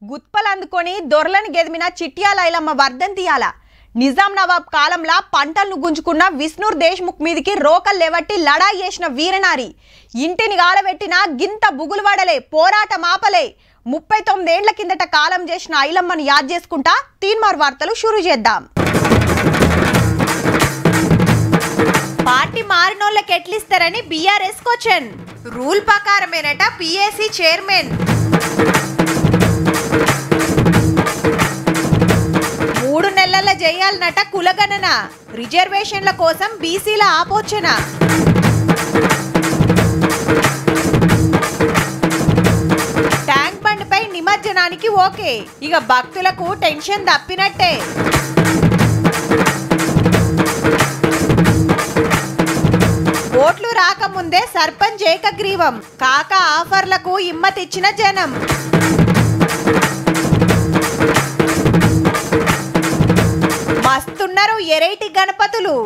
గుత్పలు అందుకొని దొరలను గెదిమిన చిట్యాల ఐలమ్మ వర్ధంతియాల నిజాం నవాబ్ కాలంలో పంటలను గుంజుకున్న విష్ణూర్ దేశ్ముఖ్ మీదికి రోకలు లేవట్టి లడాయి చేసిన వీరనారి ఇంటిని గాలబెట్టిన గింత బుగులు వడలే పోరాటం ఆపలే ముప్పై తొమ్మిదేండ్ల కిందట కాలం చేసిన ఐలమ్మను యాద్ చేసుకుంటా తీన్మార్ వార్తలు షురు చేద్దాం పార్టీ మారినోళ్ళకి ఎట్లిస్తారని బీఆర్ఎస్ క్వశ్చన్ రూల్ ప్రకారమేనట పిఏసీ చైర్మన్ మూడు నెలల చేయాలనట కులగణన రిజర్వేషన్ల కోసం బీసీల ఆపోచన ట్యాంక్ బండ్పై నిమజ్జనానికి ఓకే ఇక భక్తులకు టెన్షన్ తప్పినట్టే ఓట్లు రాకముందే సర్పంచ్ ఏకగ్రీవం కాక ఆఫర్లకు ఇమ్మతిచ్చిన జనం మస్తున్నారు ఎరైటి గణపతులు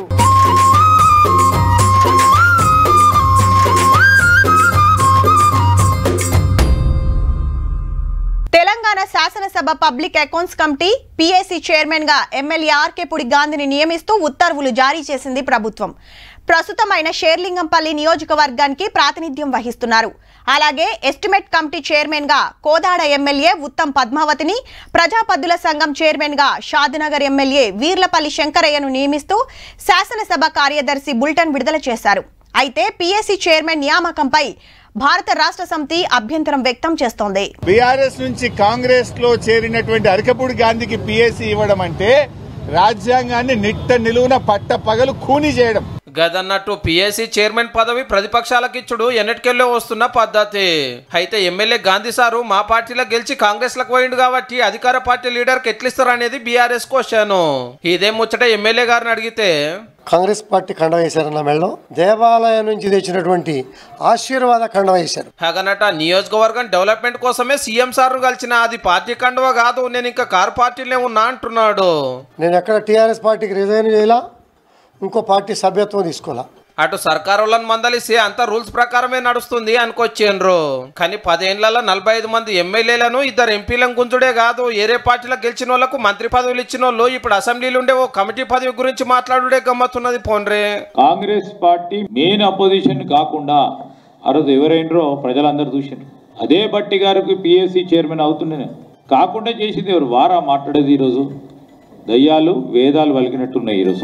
తెలంగాణ శాసనసభ public accounts committee PSC chairman గా ఎమ్మెల్యే ఆర్కేపుడి గాంధీని నియమిస్తూ ఉత్తర్వులు జారీ చేసింది ప్రభుత్వం ప్రస్తుతం ఆయన షేర్లింగంపల్లి నియోజకవర్గానికి ప్రాతినిధ్యం వహిస్తున్నారు అలాగే ఎస్టిమేట్ కమిటీ చైర్మన్ గా కోదాడ ఎమ్మెల్యే ఉత్తమ్ పద్మావతిని ప్రజాపద్దుల సంఘం చైర్మన్ గా షాద్నగర్ ఎమ్మెల్యే వీర్లపల్లి శంకరయ్యను నియమిస్తూ శాసనసభ కార్యదర్శి బులెటిన్ విడుదల చేశారు అయితే పిఎస్సి చైర్మన్ నియామకంపై భారత రాష్ట్ర సమితి అభ్యంతరం వ్యక్తం చేస్తోంది బీఆర్ఎస్ నుంచి కాంగ్రెస్ లో చేరినటువంటి అరకపూడి గాంధీకి పిఎస్సి ఇవ్వడం అంటే రాజ్యాంగాన్ని నిట్ట నిలువున పట్ట పగలు కూని చేయడం గదన్నట్టు పిఎస్సి చైర్మన్ పదవి ప్రతిపక్షాలకిచ్చుడు ఎన్నటికెళ్ళో వస్తున్న పద్ధతి అయితే ఎమ్మెల్యే గాంధీ సారు మా పార్టీలో గెలిచి కాంగ్రెస్ లకు పోయిండు కాబట్టి అధికార పార్టీ లీడర్ కి ఎట్లిస్తారు అనేది బీఆర్ఎస్ క్వశ్చన్ ఇదే ముచ్చట ఎమ్మెల్యే గారిని అడిగితే కాంగ్రెస్ పార్టీ కండ వేశారన్న మెళ్ళం దేవాలయం నుంచి తెచ్చినటువంటి ఆశీర్వాద కండ వేశారు హగనట నియోజకవర్గం డెవలప్మెంట్ కోసమే సీఎం సార్ కలిసిన అది పార్టీ కండువ కాదు నేను ఇంకా కారు పార్టీలే ఉన్నా అంటున్నాడు నేను ఎక్కడ టీఆర్ఎస్ పార్టీకి రిజైన్ చేయాల ఇంకో పార్టీ సభ్యత్వం తీసుకోవాలా అటు సర్కారులను మందలిసి అంత రూల్స్ ప్రకారమే నడుస్తుంది అనుకొచ్చిండ్రు కానీ పదేళ్లలో నలభై ఐదు మంది ఎమ్మెల్యేలను ఇద్దరు ఎంపీలను గుంజుడే కాదు ఏరే పార్టీలో గెలిచిన వాళ్ళకు మంత్రి పదవులు ఇచ్చిన వాళ్ళు ఇప్పుడు అసెంబ్లీలో ఉండే ఓ కమిటీ పదవి గురించి మాట్లాడుడే గమ్మత్తున్నది పోన్రే కాంగ్రెస్ పార్టీ మెయిన్ అపోజిషన్ కాకుండా ఆ రోజు ఎవరైనరో ప్రజలందరూ చూసిండ్రు అదే బట్టి గారికి పిఎస్సి చైర్మన్ అవుతుండే కాకుండా చేసింది ఎవరు వారా మాట్లాడేది ఈరోజు దయ్యాలు వేదాలు వలికినట్టున్నాయి ఈరోజు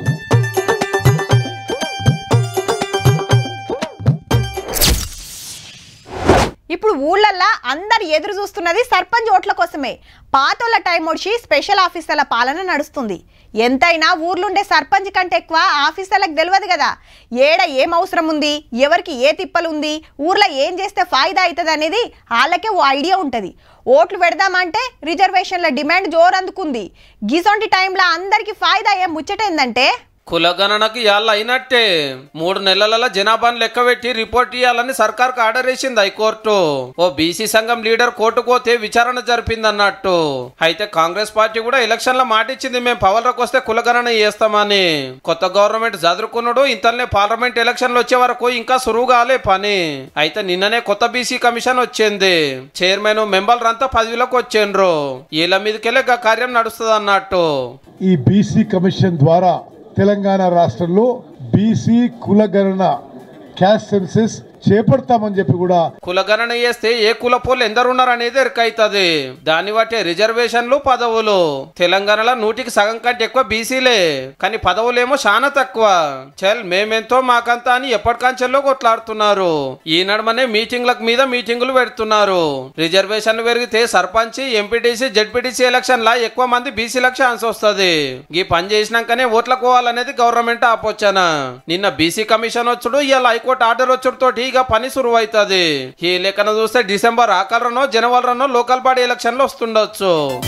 ఇప్పుడు ఊళ్ళల్లా అందరు ఎదురు చూస్తున్నది సర్పంచ్ ఓట్ల కోసమే పాతోళ్ళ టైం ఒడిచి స్పెషల్ ఆఫీసర్ల పాలన నడుస్తుంది ఎంతైనా ఊర్లుండే సర్పంచ్ కంటే ఎక్కువ ఆఫీసర్లకు తెలియదు కదా ఏడ ఏం అవసరం ఉంది ఎవరికి ఏ తిప్పలు ఉంది ఊర్లో ఏం చేస్తే ఫాయిదా అవుతుంది అనేది వాళ్ళకే ఓ ఐడియా ఉంటుంది ఓట్లు పెడదామంటే రిజర్వేషన్ల డిమాండ్ జోరు అందుకుంది గిసొంటి టైంలో అందరికీ ఫాయిదా ఏం ముచ్చటేందంటే కులగణనకి ఇవాళ అయినట్టే మూడు నెలల జనాభాను లెక్కబెట్టి రిపోర్ట్ ఇవ్వాలని సర్కార్కు ఆర్డర్ వేసింది హైకోర్టు ఓ బీసీ సంఘం లీడర్ కోర్టుకు పోతే విచారణ జరిపింది అన్నట్టు అయితే కాంగ్రెస్ పార్టీ కూడా ఎలక్షన్ల మాట ఇచ్చింది మేము పవర్లోకి వస్తే కులగణన చేస్తామని కొత్త గవర్నమెంట్ చదువుకున్నాడు ఇంతలోనే పార్లమెంట్ ఎలక్షన్లు వచ్చే వరకు ఇంకా సురువు కాలే పని అయితే నిన్ననే కొత్త బీసీ కమిషన్ వచ్చింది చైర్మన్ మెంబర్లు అంతా పదవిలోకి వచ్చిండ్రు వీళ్ళ మీదకెళ్ళే గా కార్యం నడుస్తుంది అన్నట్టు ఈ బీసీ కమిషన్ ద్వారా తెలంగాణ రాష్ట్రంలో బీసీ కులగణన క్యాస్ట్ సెన్సెస్ చేపడతామని చెప్పి కూడా కులగణన చేస్తే ఏ కుల పోలు ఎందరున్నారు అనేది ఎరకైతుంది దాన్ని బట్టి రిజర్వేషన్లు పదవులు తెలంగాణలో నూటికి సగం కంటే ఎక్కువ బీసీలే కానీ పదవులేమో చాలా తక్కువ చల్ మేమెంతో మాకంతా అని ఎప్పటికంచెల్లో కొట్లాడుతున్నారు ఈ నడమనే మీటింగ్లకు మీద మీటింగులు పెడుతున్నారు రిజర్వేషన్లు పెరిగితే సర్పంచ్ ఎంపీటీసీ జడ్పీటీసీ ఎలక్షన్ లా ఎక్కువ మంది బీసీలకు ఛాన్స్ వస్తుంది ఈ పని చేసినాకనే ఓట్లకు పోవాలనేది గవర్నమెంట్ ఆపోచన నిన్న బీసీ కమిషన్ వచ్చుడు ఇవాళ హైకోర్టు ఆర్డర్ వచ్చుడు తోటి ఇక పని సురువు అవుతుంది ఈ లెక్కన చూస్తే డిసెంబర్ ఆకలరనో జనవరిలోనో లోకల్ బాడీ ఎలక్షన్లు వస్తుండొచ్చు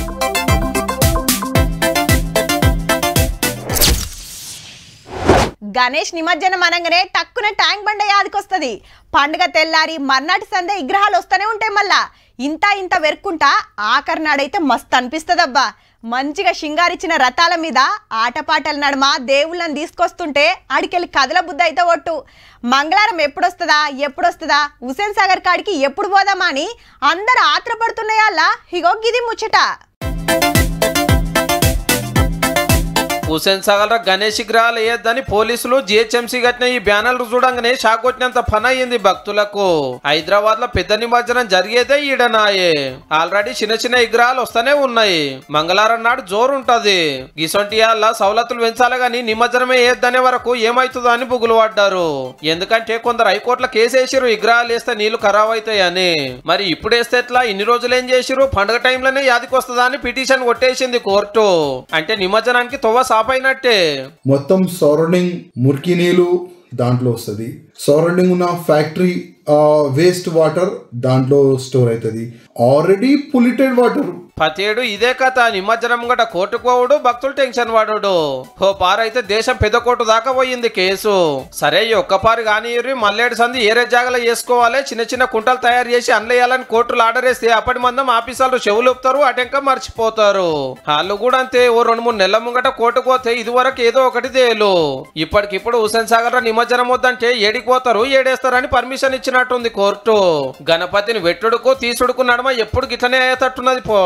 గణేష్ నిమజ్జనం అనగానే టక్కున ట్యాంక్ బండ యాదికొస్తుంది పండుగ తెల్లారి మర్నాటి సందే విగ్రహాలు వస్తూనే ఉంటాయి మళ్ళా ఇంత ఇంత వెరుక్కుంటా ఆఖరి నాడైతే మస్తు అనిపిస్తుందబ్బా మంచిగా షింగారిచ్చిన రథాల మీద ఆటపాటల నడుమ దేవుళ్ళని తీసుకొస్తుంటే ఆడికెళ్ళి కథల బుద్ధి అయితే ఒట్టు మంగళవారం ఎప్పుడొస్తుందా ఎప్పుడొస్తుందా హుసేన్ సాగర్ కాడికి ఎప్పుడు పోదామా అని అందరు ఆత్రపడుతున్నాయల్లా ఇగో గిది ముచ్చట హుసేన్ సాగర్ లో గణేష్ విగ్రహాలు వేయొద్దని పోలీసులు జిహెచ్ఎంసీ కట్టిన ఈ బ్యానర్లు చూడంగానే షాక్ కొట్టినంత పని అయ్యింది భక్తులకు హైదరాబాద్ లో పెద్ద నిమజ్జనం జరిగేదే ఈడనాయే ఆల్రెడీ చిన్న చిన్న విగ్రహాలు వస్తూనే ఉన్నాయి మంగళవారం నాడు జోరు ఉంటది గిసొంటి వాళ్ళ సవలతులు పెంచాలి గాని నిమజ్జనమే వేయొద్దనే వరకు ఏమైతుందో అని బుగులు పడ్డారు ఎందుకంటే కొందరు హైకోర్టులో కేసు వేసిరు విగ్రహాలు వేస్తే నీళ్లు ఖరాబ్ అవుతాయని మరి ఇప్పుడు వేస్తే ఎట్లా ఇన్ని రోజులు ఏం చేసిరు పండుగ టైంలోనే యాదికి వస్తుందా అని పిటిషన్ కొట్టేసింది కోర్టు అంటే నిమజ్జనానికి తొవ్వ సాపైనట్టే మొత్తం సరౌండింగ్ మురికి నీళ్ళు దాంట్లో వస్తుంది సరౌండింగ్ ఉన్న ఫ్యాక్టరీ వేస్ట్ వాటర్ దాంట్లో స్టోర్ అవుతుంది ఆల్రెడీ పొల్యూటెడ్ వాటర్ పతేడు ఇదే కథ నిమజ్జనం గట కోర్టుకు పోవుడు భక్తులు టెన్షన్ పడుడు ఓ పారైతే దేశం పెద్ద కోర్టు దాకా పోయింది కేసు సరే ఈ ఒక్క పారు కానీ మల్లేడు సంది ఏరే జాగలో వేసుకోవాలి చిన్న చిన్న కుంటలు తయారు చేసి అన్లేయాలని కోర్టులు ఆర్డర్ వేస్తే అప్పటి మందం ఆఫీసర్లు చెవులుపుతారు అటెంక మర్చిపోతారు వాళ్ళు కూడా అంతే ఓ రెండు మూడు నెలల ముంగట కోర్టుకు పోతే ఇది వరకు ఏదో ఒకటి తేలు ఇప్పటికిప్పుడు హుసేన్ సాగర్ లో నిమజ్జనం వద్దంటే ఏడికి పోతారు ఏడేస్తారని పర్మిషన్ ఇచ్చినట్టుంది కోర్టు గణపతిని వెట్టుడుకు తీసుడుకు నడమ ఎప్పుడు గిట్లనే అయ్యేటట్టున్నది పో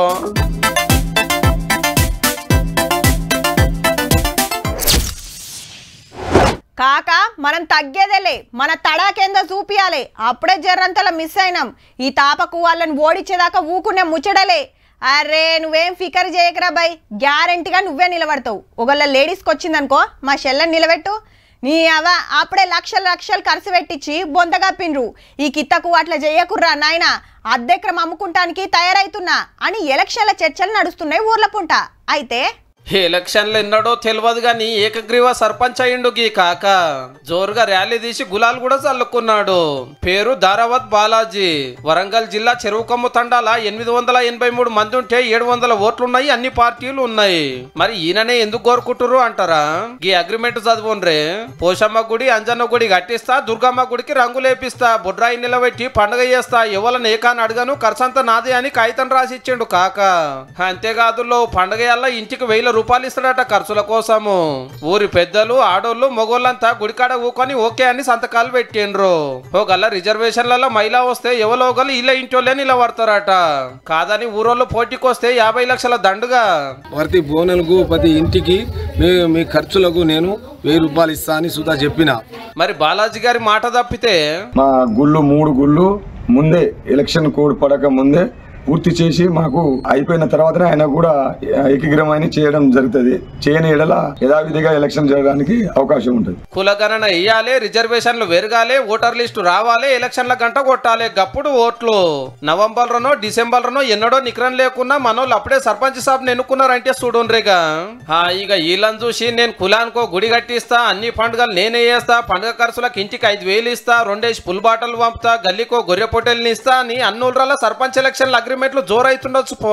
కాక మనం తగ్గేదేలే మన తడాకేందో చూపియాలి అప్పుడే జర్రంతలా మిస్ అయినాం ఈ తాపకు వాళ్ళని ఓడిచ్చేదాకా ఊకునే ముచ్చడలే అరే నువ్వేం ఫికర్ చేయకరా బాయ్ గ్యారెంటీగా నువ్వే నిలబడతావు ఒకళ్ళ లేడీస్కి వచ్చిందనుకో మా షెల్లని నిలబెట్టు నీ అవ అప్పుడే లక్షలు లక్షలు ఖర్చు పెట్టించి బొందగప్పిండ్రు ఈ కిత్తకు అట్లా చేయకుర్రా నాయన అద్దెక్రం అమ్ముకుంటానికి తయారైతున్నా అని ఎలక్షన్ల చర్చలు నడుస్తున్నాయి ఊర్ల పుంట అయితే ఎలక్షన్లు ఎన్నడో తెలియదు గాని ఏకగ్రీవ సర్పంచ్ అయ్యిండు గీ కాక జోరుగా ర్యాలీ తీసి గులాల్ కూడా చల్లుకున్నాడు పేరు దారావత్ బాలాజీ వరంగల్ జిల్లా చెరువుకొమ్ము తండాల ఎనిమిది వందల ఎనభై మూడు మంది ఉంటే ఏడు వందల ఓట్లున్నాయి అన్ని పార్టీలు ఉన్నాయి మరి ఈయననే ఎందుకు కోరుకుంటురు అంటారా ఈ అగ్రిమెంట్ చదువుండ్రే పోషమ్మ గుడి అంజన్న గుడి కట్టిస్తా దుర్గమ్మ గుడికి రంగులేపిస్తా బుడ్రాయి నిలబెట్టి పండుగ చేస్తా ఎవరిని ఏకాని అడగను ఖర్చంతా నాదే అని కాగితం రాసి ఇచ్చిండు కాక అంతేకాదు లో పండుగ వల్ల ఇంటికి వెయ్యి రూపాయలు ఇస్తాడట ఖర్చుల కోసము ఊరి పెద్దలు ఆడోళ్ళు మొగోళ్ళంతా గుడికాడ ఊకొని ఓకే అని సంతకాలు పెట్టిండ్రు ఓ గల్ల రిజర్వేషన్లలో మహిళ వస్తే ఎవరో ఒకరు ఇలా ఇంటోళ్ళే నిలబడతారట కాదని ఊరోళ్ళు పోటీకి వస్తే యాభై లక్షల దండుగా ప్రతి బోనెలకు ప్రతి ఇంటికి మీ మీ ఖర్చులకు నేను వెయ్యి రూపాయలు ఇస్తా అని సుధా చెప్పిన మరి బాలాజీ గారి మాట తప్పితే మా గుళ్ళు మూడు గుళ్ళు ముందే ఎలక్షన్ కోడ్ పడక ముందే పూర్తి చేసి మాకు అయిపోయిన తర్వాతనే ఆయన కూడా ఏకగ్రమాన్ని చేయడం జరుగుతుంది చేయని ఎడల యథావిధిగా ఎలక్షన్ జరగడానికి అవకాశం ఉంటుంది కులగణన వేయాలి రిజర్వేషన్లు పెరగాలి ఓటర్ లిస్టు రావాలి ఎలక్షన్ల గంట కొట్టాలి గప్పుడు ఓట్లు నవంబర్ లోనో డిసెంబర్ లోనో ఎన్నడో నికరం లేకున్నా మనోళ్ళు అప్పుడే సర్పంచ్ సాబ్ ఎన్నుకున్నారంటే చూడుండ్రిగా ఇక వీళ్ళని చూసి నేను కులానికో గుడి కట్టిస్తా అన్ని పండుగలు నేనే చేస్తా పండుగ ఖర్చులకు ఇంటికి ఐదు వేలు ఇస్తా రెండేసి పుల్ బాటలు పంపుతా గల్లీకో గొర్రె పొట్టెల్ని ఇస్తా అని అన్నూళ్ళ సర్పంచ్ ఎలక్షన్ల అగ్రిమెంట్లు జోరైతుండొచ్చు పో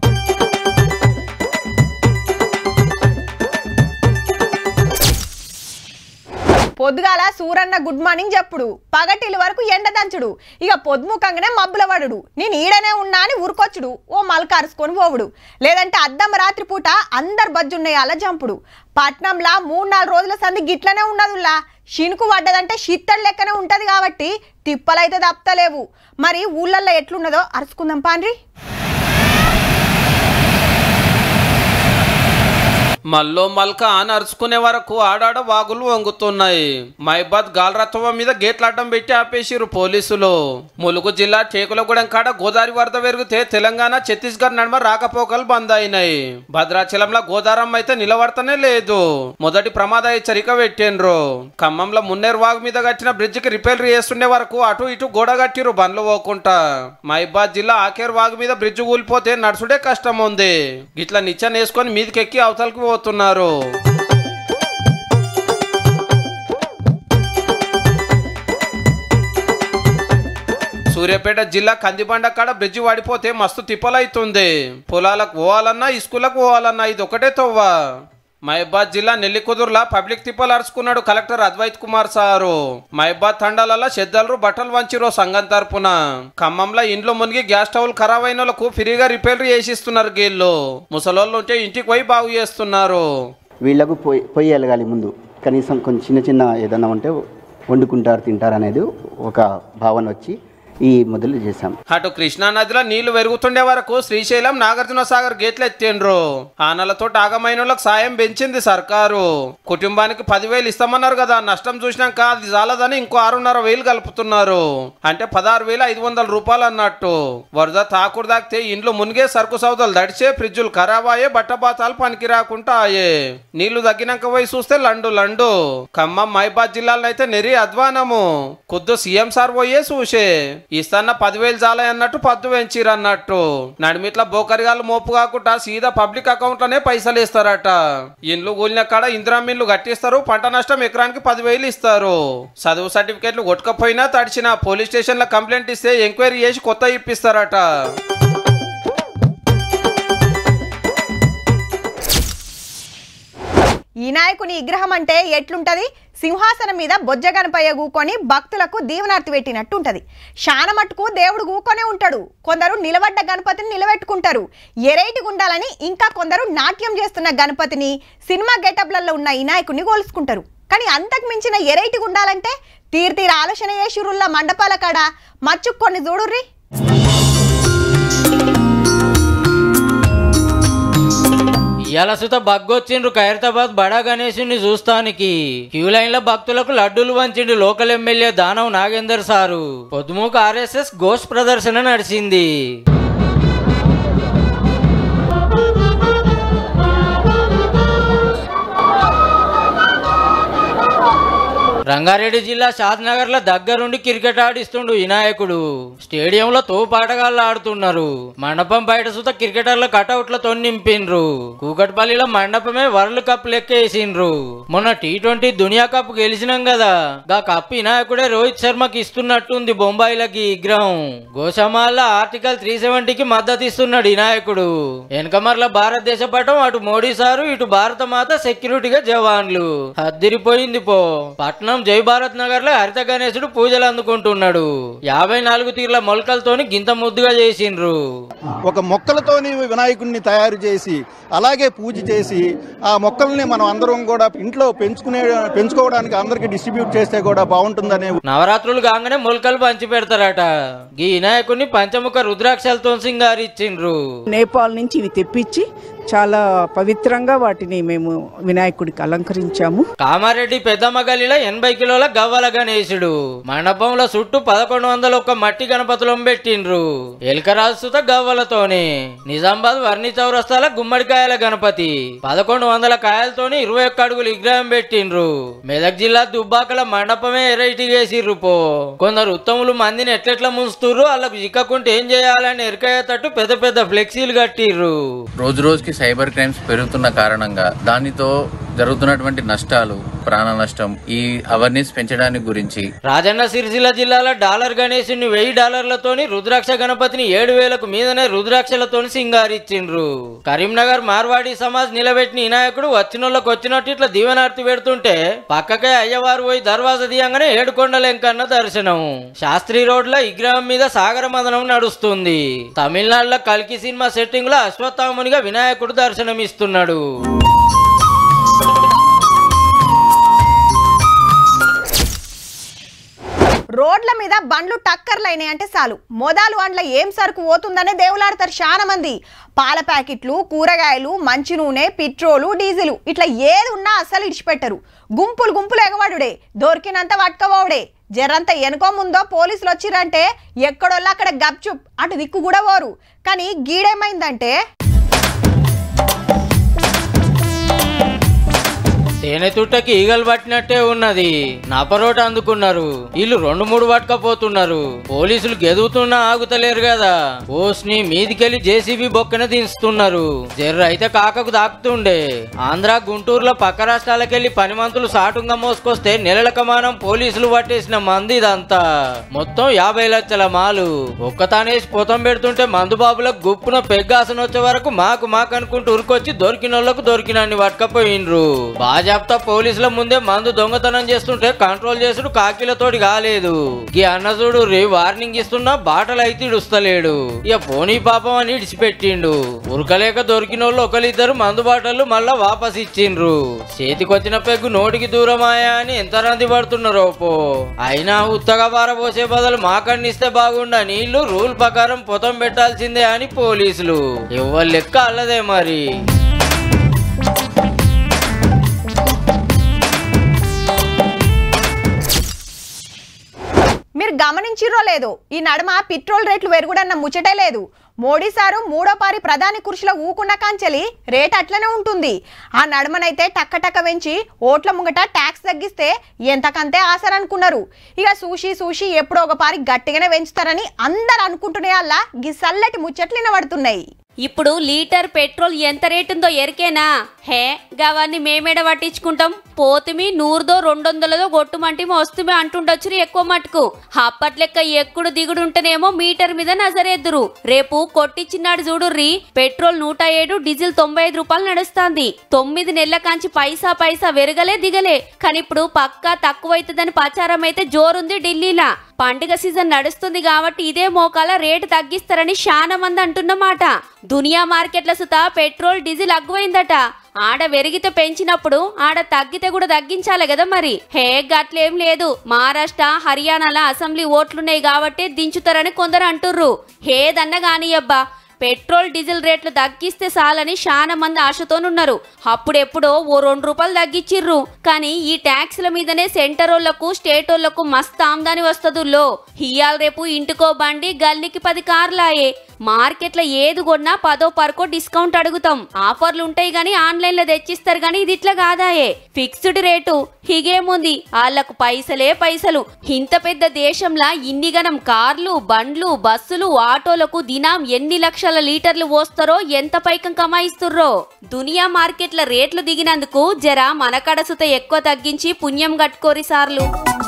పొద్దుగాల సూరన్న గుడ్ మార్నింగ్ చెప్పుడు పగటిల వరకు ఎండ దంచుడు ఇక పొద్దుముఖంగానే మబ్బుల పడుడు నేను ఈడనే ఉన్నా అని ఊరుకొచ్చుడు ఓ మలకారుసుకొని పోవుడు లేదంటే అద్దం రాత్రి పూట అందరు బజ్జున్నాయాల జంపుడు పట్నంలా మూడు నాలుగు రోజుల సంది గిట్లనే ఉన్నదులా షినుకు పడ్డదంటే షిత్తడి లెక్కనే ఉంటది కాబట్టి తిప్పలైతే తప్పలేవు మరి ఊళ్ళల్లో ఎట్లున్నదో అరుచుకుందాం పాండ్రి మల్లో మల్క అని అరుచుకునే వరకు ఆడాడ వాగులు వంగుతున్నాయి మైబాద్ గాల్రత్వం మీద గేట్లు అడ్డం పెట్టి ఆపేసిరు పోలీసులు ములుగు జిల్లా టేకులగూడెం కాడ గోదావరి వరద పెరిగితే తెలంగాణ ఛత్తీస్గఢ్ నడుమ రాకపోకలు బంద్ అయినాయి భద్రాచలంలో గోదారం అయితే నిలబడతనే లేదు మొదటి ప్రమాద హెచ్చరిక పెట్టిండ్రు ఖమ్మంలో మున్నేరు వాగు మీద కట్టిన బ్రిడ్జ్ కి రిపేర్ చేస్తుండే వరకు అటు ఇటు గోడ కట్టిరు బండ్లు పోకుంటా మైబాద్ జిల్లా ఆకేర్ వాగు మీద బ్రిడ్జ్ కూలిపోతే నడుచుడే కష్టం ఉంది ఇట్లా నిచ్చెన వేసుకొని మీదకెక్కి అవతలకి పోతున్నారు సూర్యాపేట జిల్లా కందిబండ కాడ బ్రిడ్జి వాడిపోతే మస్తు తిప్పలైతుంది పొలాలకు పోవాలన్నా ఇస్కూలకు పోవాలన్నా ఇది ఒకటే తవ్వ మహిబాద్ జిల్లా నెల్లికుదుర్లా పబ్లిక్ తిప్పలు అరుచుకున్నాడు కలెక్టర్ అద్వైత్ కుమార్ సారు మహిబాద్ తండాలలో చెద్దలు బట్టలు వంచిరో సంఘం తరపున ఖమ్మంలో ఇంట్లో మునిగి గ్యాస్ స్టవ్లు ఖరాబ్ అయిన వాళ్ళకు ఫ్రీగా రిపేర్ చేసిస్తున్నారు గీళ్ళు ముసలోళ్ళు ఉంటే ఇంటికి పోయి బాగు చేస్తున్నారు వీళ్ళకు పొయ్యి పొయ్యి వెళ్ళగాలి ముందు కనీసం కొంచెం చిన్న చిన్న ఏదన్నా ఉంటే వండుకుంటారు తింటారు అనేది ఒక భావన వచ్చి ఈ మొదలు చేశాం అటు కృష్ణా నదిలో నీళ్లు పెరుగుతుండే వరకు శ్రీశైలం నాగార్జున సాగర్ గేట్లు ఎత్తిండ్రు ఆనలతో ఆగమైన వాళ్ళకి సాయం పెంచింది సర్కారు కుటుంబానికి పదివేలు ఇస్తామన్నారు కదా నష్టం చూసినాక అది చాలదని ఇంకో ఆరున్నర వేలు కలుపుతున్నారు అంటే పదహారు వేల ఐదు వందల రూపాయలు అన్నట్టు వరద తాకుడు తాకితే ఇండ్లు మునిగే సరుకు సౌదాలు దడిచే ఫ్రిడ్జులు ఖరాబ్ అయ్యే బట్టబాతాలు పనికి రాకుండా అయ్యే నీళ్లు తగ్గినాక పోయి చూస్తే లండు లండు ఖమ్మం మైబాద్ జిల్లాలో అయితే నెరి అధ్వానము కొద్దు సీఎం సార్ పోయే చూసే ఇస్తాన్న పదివేలు చాలే అన్నట్టు పద్దు పెంచిరు అన్నట్టు నడిమిట్ల బోకరిగాలు మోపు కాకుండా సీదా పబ్లిక్ అకౌంట్ లోనే పైసలు ఇస్తారట ఇండ్లు కూలిన కాడ ఇందిరా మిల్లు కట్టిస్తారు పంట నష్టం ఎకరానికి పదివేలు ఇస్తారు చదువు సర్టిఫికేట్లు కొట్టుకపోయినా తడిచిన పోలీస్ స్టేషన్ లో కంప్లైంట్ ఇస్తే ఎంక్వైరీ చేసి కొత్త ఇప్పిస్తారట ఈ నాయకుని విగ్రహం అంటే ఎట్లుంటది సింహాసనం మీద బొజ్జ గణపయ్య కూకొని భక్తులకు దీవనార్తి పెట్టినట్టు ఉంటది శానమట్టుకు దేవుడు కూకొనే ఉంటాడు కొందరు నిలబడ్డ గణపతిని నిలబెట్టుకుంటారు ఎరైటి ఉండాలని ఇంకా కొందరు నాట్యం చేస్తున్న గణపతిని సినిమా గెటప్లలో ఉన్న ఈ నాయకుని కోల్చుకుంటారు కానీ అంతకు మించిన ఎరైటి ఉండాలంటే తీరు తీర ఆలోచన చేసిరుల్ల మండపాల కాడ మచ్చుకు కొన్ని చూడుర్రి ఇవాళ సుత బగ్గొచ్చిండ్రు ఖైరతాబాద్ బడా గణేశుని చూస్తానికి క్యూ లైన్ లో భక్తులకు లడ్డూలు వంచిండు local MLA Danam Nagender sir పొద్దుమూక ఆర్ఎస్ఎస్ ఘోష్ ప్రదర్శన నడిచింది రంగారెడ్డి జిల్లా షాద్నగర్ లో దగ్గరుండి క్రికెట్ ఆడిస్తుండు వినాయకుడు స్టేడియంలో తోపాటగాళ్ళు ఆడుతున్నారు మండపం బయట సుత క్రికెటర్ల కటౌట్లతో నింపిండ్రు కూకట్పల్లిలో మండపమే వరల్డ్ కప్ లెక్కేసిండ్రు మొన్న టీ ట్వంటీ దునియా కప్ గెలిచినాం కదా గా కప్ వినాయకుడే రోహిత్ శర్మకి ఇస్తున్నట్టుంది బొంబాయిలకి విగ్రహం గోషమాల్లో ఆర్టికల్ త్రీ సెవెంటీకి మద్దతు ఇస్తున్నాడు వినాయకుడు వెనకమర్ల భారతదేశ పటం అటు మోడీ సారు ఇటు భారత మాత సెక్యూరిటీగా జవాన్లు అద్దిరిపోయింది పో పట్నం జై భారత్ నగర్ లో హరిత గణేశుడు పూజలు అందుకుంటున్నాడు యాభై నాలుగు తీర్ల మొలకలతోని గింత ముద్దుగా చేసిండ్రు ఒక మొక్కలతోని వినాయకుడిని తయారు చేసి అలాగే పూజ చేసి ఆ మొక్కల్ని మనం అందరం కూడా ఇంట్లో పెంచుకునే పెంచుకోవడానికి అందరికి డిస్ట్రిబ్యూట్ చేస్తే కూడా బాగుంటుందనే నవరాత్రులు కాగానే మొలకలు పంచి పెడతారట ఈ వినాయకుడిని పంచముఖ రుద్రాక్షలతో సింగారిచ్చిండ్రు నేపాల్ నుంచి ఇవి తెప్పించి చాలా పవిత్రంగా వాటిని మేము వినాయకుడికి అలంకరించాము కామారెడ్డి పెద్దమ్మ గల్లీలో ఎనభై కిలోల గవ్వల గణేశుడు మండపంలో చుట్టూ పదకొండు వందల ఒక్క మట్టి గణపతులను పెట్టిండ్రు ఎలకరాజుత గవ్వలతోనే నిజామాబాద్ వర్ణి చౌరస్తాల గుమ్మడికాయల గణపతి పదకొండు వందల కాయలతోని ఇరవై ఒక్క అడుగులు విగ్రహం పెట్టిండ్రు మెదక్ జిల్లా దుబ్బాకల మండపమే ఎరైటీ వేసిర్రు పో కొందరు ఉత్తములు మందిని ఎట్లెట్లా ముంచుతుర్రు వాళ్ళకు చిక్కకుంటే ఏం చేయాలని ఎరకయ్యేటట్టు పెద్ద పెద్ద ఫ్లెక్సీలు కట్టిర్రు రోజు రోజుకి సైబర్ క్రైమ్స్ పెరుగుతున్న కారణంగా దానితో జరుగుతున్నటువంటి నష్టాలు ప్రాణ నష్టం ఈ అవేర్నెస్ పెంచడానికి గురించి రాజన్న సిరిసిల్ల జిల్లాలో డాలర్ గణేశుని వెయ్యి డాలర్లతోని రుద్రాక్ష గణపతిని ఏడు వేలకు మీదనే రుద్రాక్షలతోని సింగారిచ్చిండ్రు కరీంనగర్ మార్వాడి సమాజ్ నిలబెట్టిన వినాయకుడు వచ్చినోళ్ళకి వచ్చినట్టు ఇట్లా దీవెనార్తి పెడుతుంటే పక్కకే అయ్యవారు పోయి దర్వాజ తీయంగానే ఏడుకొండలెంకన్న దర్శనం శాస్త్రి రోడ్ లో విగ్రహం మీద సాగర మదనం నడుస్తుంది తమిళనాడులో కల్కి సినిమా సెట్టింగ్ లో అశ్వత్థామునిగా వినాయకుడు దర్శనమిస్తున్నాడు రోడ్ల మీద బండ్లు టక్కర్లైనాయి అంటే చాలు మోదాలు అండ్ల ఏం సరుకు పోతుందనే దేవులాడతారు చాలా మంది పాల ప్యాకెట్లు కూరగాయలు మంచి నూనె పెట్రోలు డీజిల్ ఇట్లా ఏది ఉన్నా అస్సలు ఇడిచిపెట్టరు గుంపులు గుంపులు ఎగవాడుడే దొరికినంత పట్టుకోవడే జరంత ఎనుకో ముందో పోలీసులు వచ్చిరంటే ఎక్కడోళ్ళు అక్కడ గప్చుప్ అటు దిక్కు కూడా పోరు కానీ గీడేమైందంటే తేనె తుట్టకి ఈగలు పట్టినట్టే ఉన్నది నపరోట అందుకున్నారు వీళ్ళు రెండు మూడు పట్టుకపోతున్నారు పోలీసులు గెదుగుతున్నా ఆగుతలేరు కదా ఓస్ని మీదికెళ్లి జేసీబీ బొక్కన దించుతున్నారు జర్ర అయితే కాకకు దాక్కుతుండే ఆంధ్ర గుంటూరులో పక్క రాష్ట్రాలకెళ్లి పని మంతులు సాటుంగా మోసుకొస్తే నెలల కమానం పోలీసులు పట్టేసిన మంది ఇదంతా మొత్తం యాభై లక్షల మాలు ఒక్కతానేసి పొతం పెడుతుంటే మందు బాబులకు గుప్పున పెగ్గాసన వచ్చే వరకు మాకు మాకు అనుకుంటూ ఉరికొచ్చి దొరికిన వాళ్ళకు దొరికినన్ని పట్టుకపోయిండ్రు బాజాప్తా పోలీసుల ముందే మందు దొంగతనం చేస్తుంటే కంట్రోల్ చేసుడు కాకిలతోటి కాలేదు ఈ అన్నజుడు రే వార్నింగ్ ఇస్తున్నా బాటలు అయితే ఇడుస్తలేడు ఇక పోనీ పాపం అని ఇడిచిపెట్టిండు ఉరకలేక దొరికిన వాళ్ళు ఒకరిద్దరు మందు బాటలు మళ్ళా వాపస్ ఇచ్చిండ్రు చేతికొచ్చిన పెగ్గు నోటికి దూరమాయా అని ఎంత రంది పడుతున్నారో పో అయినా ఉత్తగా పారబోసే బదులు మాకన్ని ఇస్తే బాగుండా నీళ్లు రూల్ ప్రకారం పొతం పెట్టాల్సిందే అని పోలీసులు ఎవరు లెక్క అల్లదే మరి మీరు గమనించిరో లేదో ఈ నడుమ పెట్రోల్ రేట్లు పెరుగుడన్న ముచ్చటే లేదు మోడీ సారు మూడో పారి ప్రధాని కుర్చీలో ఊకున్న కాంచెలి రేట్ అట్లనే ఉంటుంది ఆ నడుమనైతే టక్క టక్క పెంచి ఓట్ల ముంగట ట్యాక్స్ తగ్గిస్తే ఎంతకంతే ఆసరనుకున్నారు ఇక సూషి సూషి ఎప్పుడో ఒక పారి గట్టిగానే పెంచుతారని అందరు అనుకుంటునే అలా గి సల్లటి ముచ్చట్లు వినబడుతున్నాయి ఇప్పుడు లీటర్ పెట్రోల్ ఎంత రేటుందో ఎరికేనా హే గవన్నీ మేమేడ పట్టించుకుంటాం పోతుమి నూరుదో రెండు వందలదో గొట్టుమంటి వస్తుమి అంటుండొచ్చు ఎక్కువ మటుకు అప్పట్లెక్క ఎక్కుడు దిగుడు ఉంటేనేమో మీటర్ మీద నజరేద్దురు రేపు కొట్టిచ్చిన్నాడు చూడుర్రి పెట్రోల్ నూట ఏడు డీజిల్ తొంభై ఐదు రూపాయలు నడుస్తాంది తొమ్మిది నెలల కాంచి పైసా పైసా వెరగలే దిగలే కానీ ఇప్పుడు పక్కా తక్కువైతుందని ప్రచారం అయితే జోరుంది ఢిల్లీలా పండుగ సీజన్ నడుస్తుంది కాబట్టి ఇదే మోకాల రేటు తగ్గిస్తారని చాలా మంది అంటున్నమాట దునియా మార్కెట్ల సుత పెట్రోల్ డీజిల్ అగ్గువైందట ఆడ వెరిగితే పెంచినప్పుడు ఆడ తగ్గితే కూడా తగ్గించాలి కదా మరి హే గట్లేం లేదు మహారాష్ట్ర హర్యానాల అసెంబ్లీ ఓట్లున్నాయి కాబట్టి దించుతారని కొందరు అంటుర్రు హేదన్న గాని అబ్బా పెట్రోల్ డీజిల్ రేట్లు తగ్గిస్తే చాలని చాలా మంది ఆశతోనున్నారు అప్పుడెప్పుడో ఓ రెండు రూపాయలు తగ్గించిర్రు కానీ ఈ ట్యాక్స్ల మీదనే సెంటర్ వాళ్ళకు స్టేట్ వాళ్ళకు మస్తు ఆమ్దాని వస్తదుల్లో ఇయాల రేపు ఇంటికో బండి గల్లీకి పది కార్లాయే మార్కెట్లో ఏది కొన్నా పదో పరకో డిస్కౌంట్ అడుగుతాం ఆఫర్లు ఉంటాయి గానీ ఆన్లైన్ లో తెచ్చిస్తారు గానీ ఇది ఇట్లా కాదాయే ఫిక్స్డ్ రేటు హిగేముంది వాళ్ళకు పైసలే పైసలు ఇంత పెద్ద దేశంలా ఇన్ని గనం కార్లు బండ్లు బస్సులు ఆటోలకు దినం ఎన్ని లక్షల లీటర్లు పోస్తారో ఎంత పైకం కమాయిస్తుర్రో దునియా మార్కెట్ల రేట్లు దిగినందుకు జర మన కడసుత ఎక్కువ తగ్గించి పుణ్యం కట్టుకోరి సార్లు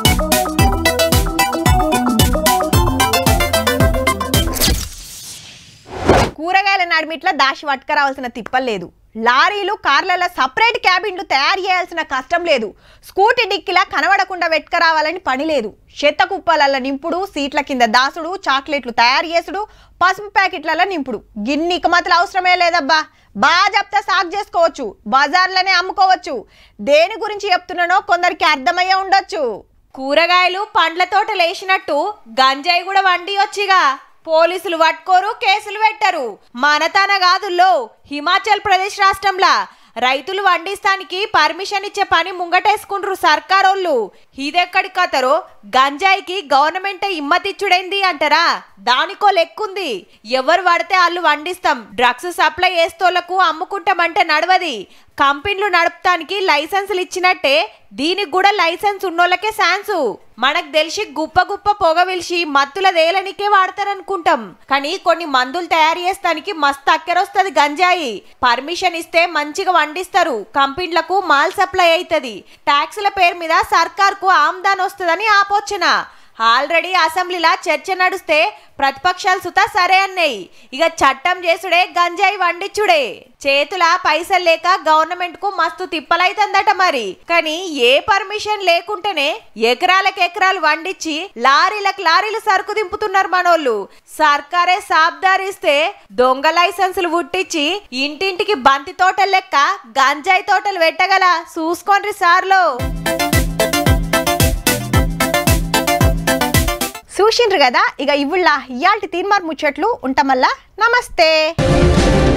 కూరగాయల నడిమిట్ల దాచి పట్టుకురావాల్సిన తిప్పలేదు లారీలు కార్లలో సపరేట్ క్యాబిన్లు తయారు చేయాల్సిన కష్టం లేదు స్కూటీ డిక్కిలా కనబడకుండా వెట్టుకరావాలని పని లేదు చెత్త కుప్పలల్ల నింపుడు సీట్ల కింద దాసుడు చాక్లెట్లు తయారు చేసుడు పసుపు ప్యాకెట్లలో నింపుడు గిన్ని ఇకమతులు అవసరమే లేదబ్బా బాగా చెప్తే సాగు చేసుకోవచ్చు బజార్లోనే అమ్ముకోవచ్చు దేని గురించి చెప్తున్నానో కొందరికి అర్థమయ్యే ఉండొచ్చు కూరగాయలు పండ్ల తోటలు వేసినట్టు గంజాయి కూడా వండి వచ్చిగా పోలీసులు పట్టుకోరు కేసులు పెట్టరు మన తన కాదుల్లో హిమాచల్ ప్రదేశ్ రాష్ట్రంలా రైతులు వండిస్తానికి పర్మిషన్ ఇచ్చే పని ముంగటేసుకుండ్రు సర్కారోళ్ళు ఇదెక్కడి కథరో గంజాయికి గవర్నమెంట్ ఇమ్మతిచ్చుడైంది అంటారా దానికో లెక్కుంది ఎవరు పడితే వాళ్ళు వండిస్తాం డ్రగ్స్ సప్లై చేస్తోళ్లకు అమ్ముకుంటామంటే నడవది కంపెనీలు నడపటానికి లైసెన్సులు ఇచ్చినట్టే దీనికి కూడా లైసెన్స్ ఉన్నోళ్ళకే ఛాన్సు మనకు తెలిసి గుప్ప గుప్ప పొగ పిలిచి మత్తుల దేలనికే వాడతారనుకుంటాం కానీ కొన్ని మందులు తయారు చేస్తానికి మస్తు అక్కెరొస్తుంది గంజాయి పర్మిషన్ ఇస్తే మంచిగా వండిస్తారు కంపెనీలకు మాల్ సప్లై అవుతుంది ట్యాక్సుల పేరు మీద సర్కార్కు ఆమ్దాన్ వస్తుందని ఆపోచన ఆల్రెడీ అసెంబ్లీలా చర్చ నడుస్తే ప్రతిపక్షాలు సుత సరే అన్నాయి ఇక చట్టం చేసుడే గంజాయి వండిచ్చుడే చేతుల పైసలు లేక గవర్నమెంట్ కు మస్తు తిప్పలైతుందట మరి కానీ ఏ పర్మిషన్ లేకుంటేనే ఎకరాలకు ఎకరాలు వండిచ్చి లారీలకు లారీలు సరుకు దింపుతున్నారు మనోళ్ళు సర్కారే సాబ్దారిస్తే దొంగ లైసెన్సులు పుట్టించి ఇంటింటికి బంతి తోటలు లెక్క గంజాయి తోటలు పెట్టగల చూసుకోండి సార్లో చూసిండ్రు కదా ఇక ఇవుళ్ళ ఇయాల్టి తీర్మార్ ముచ్చట్లు ఉంటామల్లా నమస్తే